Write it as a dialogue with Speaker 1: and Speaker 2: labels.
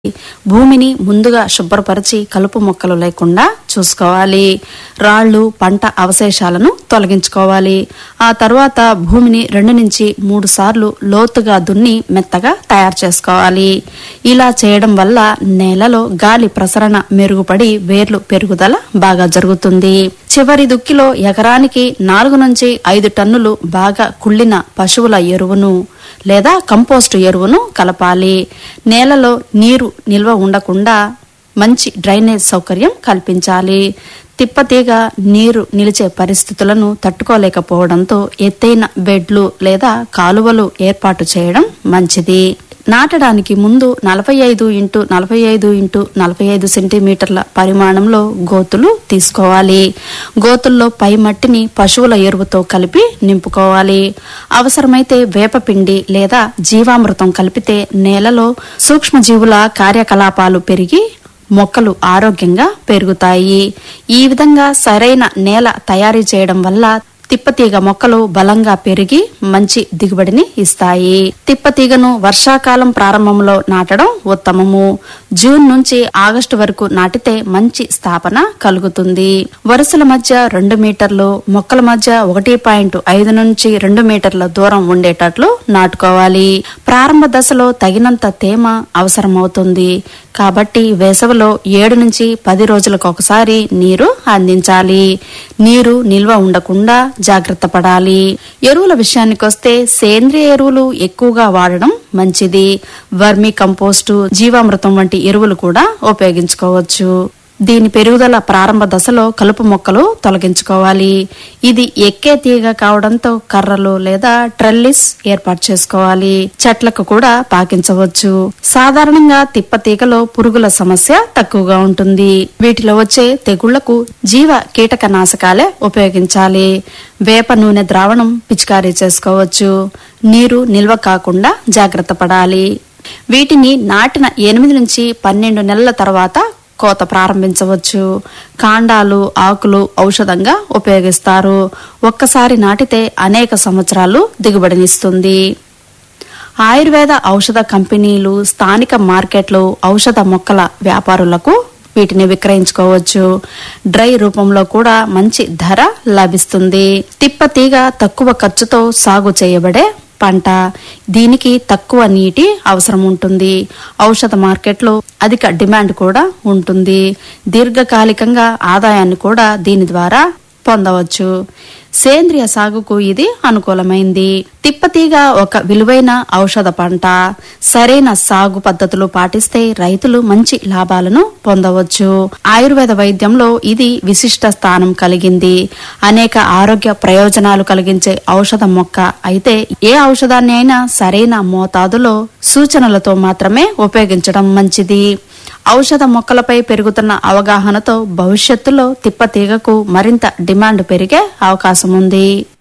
Speaker 1: భూమిని ముందుగా శుభ్రపరిచి కలుపు మొక్కలు లేకుండా చూసుకోవాలి రాళ్లు పంట అవశేషాలను తొలగించుకోవాలి ఆ తర్వాత భూమిని రెండు నుంచి మూడు సార్లు లోతుగా దున్ని మెత్తగా తయారు చేసుకోవాలి ఇలా చేయడం వల్ల నేలలో గాలి ప్రసరణ మెరుగుపడి వేర్లు పెరుగుదల బాగా జరుగుతుంది చివరి దుక్కిలో ఎకరానికి నాలుగు నుంచి ఐదు టన్నులు బాగా కుళ్ళిన పశువుల ఎరువును లేదా కంపోస్టు ఎరువును కలపాలి నేలలో నీరు నిల్వ ఉండకుండా మంచి డ్రైనేజ్ సౌకర్యం కల్పించాలి తిప్పతీగ నీరు నిలిచే పరిస్థితులను తట్టుకోలేకపోవడంతో ఎత్తైన బెడ్లు లేదా కాలువలు ఏర్పాటు చేయడం మంచిది నాటడానికి ముందు నలభై ఐదు ఇంటూ నలభై ఐదు ఇంటూ నలభై ఐదు సెంటీమీటర్ల పరిమాణంలో గోతులు తీసుకోవాలి గోతుల్లో పై మట్టిని పశువుల ఎరువుతో కలిపి నింపుకోవాలి అవసరమైతే వేపపిండి లేదా జీవామృతం కలిపితే నేలలో సూక్ష్మజీవుల కార్యకలాపాలు పెరిగి మొక్కలు ఆరోగ్యంగా పెరుగుతాయి ఈ విధంగా సరైన నేల తయారీ చేయడం వల్ల తిప్పతీగ మొక్కలు బలంగా పెరిగి మంచి దిగుబడిని ఇస్తాయి తిప్పతీగను వర్షాకాలం ప్రారంభంలో నాటడం ఉత్తమము జూన్ నుంచి ఆగస్టు వరకు నాటితే మంచి స్థాపన కలుగుతుంది వరుసల మధ్య రెండు మీటర్లు మొక్కల మధ్య ఒకటి పాయింట్ ఐదు నుంచి రెండు మీటర్ల దూరం ఉండేటట్లు నాటుకోవాలి ప్రారంభ దశలో తగినంత తేమ అవసరమవుతుంది కాబట్టి వేసవిలో ఏడు నుంచి పది రోజులకు ఒకసారి నీరు అందించాలి నీరు నిల్వ ఉండకుండా జాగ్రత్త పడాలి ఎరువుల విషయానికొస్తే సేంద్రియ ఎరువులు ఎక్కువగా వాడడం మంచిది వర్మి కంపోస్టు జీవామృతం వంటి ఎరువులు కూడా ఉపయోగించుకోవచ్చు దీని పెరుగుదల ప్రారంభ దశలో కలుపు మొక్కలు తొలగించుకోవాలి ఇది ఎక్కే తీగ కావడంతో కర్రలు లేదా ట్రెల్లిస్ ఏర్పాటు చేసుకోవాలి చెట్లకు కూడా పాకించవచ్చు సాధారణంగా తిప్ప తీగలో పురుగుల సమస్య తక్కువగా ఉంటుంది వీటిలో వచ్చే తెగుళ్లకు జీవ కీటక నాశకాలే ఉపయోగించాలి వేప నూనె ద్రావణం పిచికారీ చేసుకోవచ్చు నీరు నిల్వ కాకుండా జాగ్రత్త పడాలి వీటిని నాటిన ఎనిమిది నుంచి పన్నెండు నెలల తర్వాత కోత ప్రారంభించవచ్చు కాండాలు ఆకులు ఔషధంగా ఉపయోగిస్తారు ఒక్కసారి నాటితే అనేక సంవత్సరాలు దిగుబడినిస్తుంది ఆయుర్వేద ఔషధ కంపెనీలు స్థానిక మార్కెట్లు ఔషధ మొక్కల వ్యాపారులకు వీటిని విక్రయించుకోవచ్చు డ్రై రూపంలో కూడా మంచి ధర లభిస్తుంది తిప్ప తీగ తక్కువ ఖర్చుతో సాగు చేయబడే పంట దీనికి తక్కువ నీటి అవసరం ఉంటుంది ఔషధ మార్కెట్లో అధిక డిమాండ్ కూడా ఉంటుంది దీర్ఘకాలికంగా ఆదాయాన్ని కూడా దీని ద్వారా పొందవచ్చు సేంద్రియ సాగుకు ఇది అనుకూలమైంది తిప్పతీగ ఒక విలువైన ఔషధ పంట సరైన సాగు పద్ధతులు పాటిస్తే రైతులు మంచి లాభాలను పొందవచ్చు ఆయుర్వేద వైద్యంలో ఇది విశిష్ట స్థానం కలిగింది అనేక ఆరోగ్య ప్రయోజనాలు కలిగించే ఔషధ మొక్క అయితే ఏ ఔషధాన్ని అయినా సరైన మోతాదులో సూచనలతో మాత్రమే ఉపయోగించడం మంచిది ఔషధ మొక్కలపై పెరుగుతున్న అవగాహనతో భవిష్యత్తులో తిప్పతీగకు మరింత డిమాండ్ పెరిగే అవకాశం ఉంది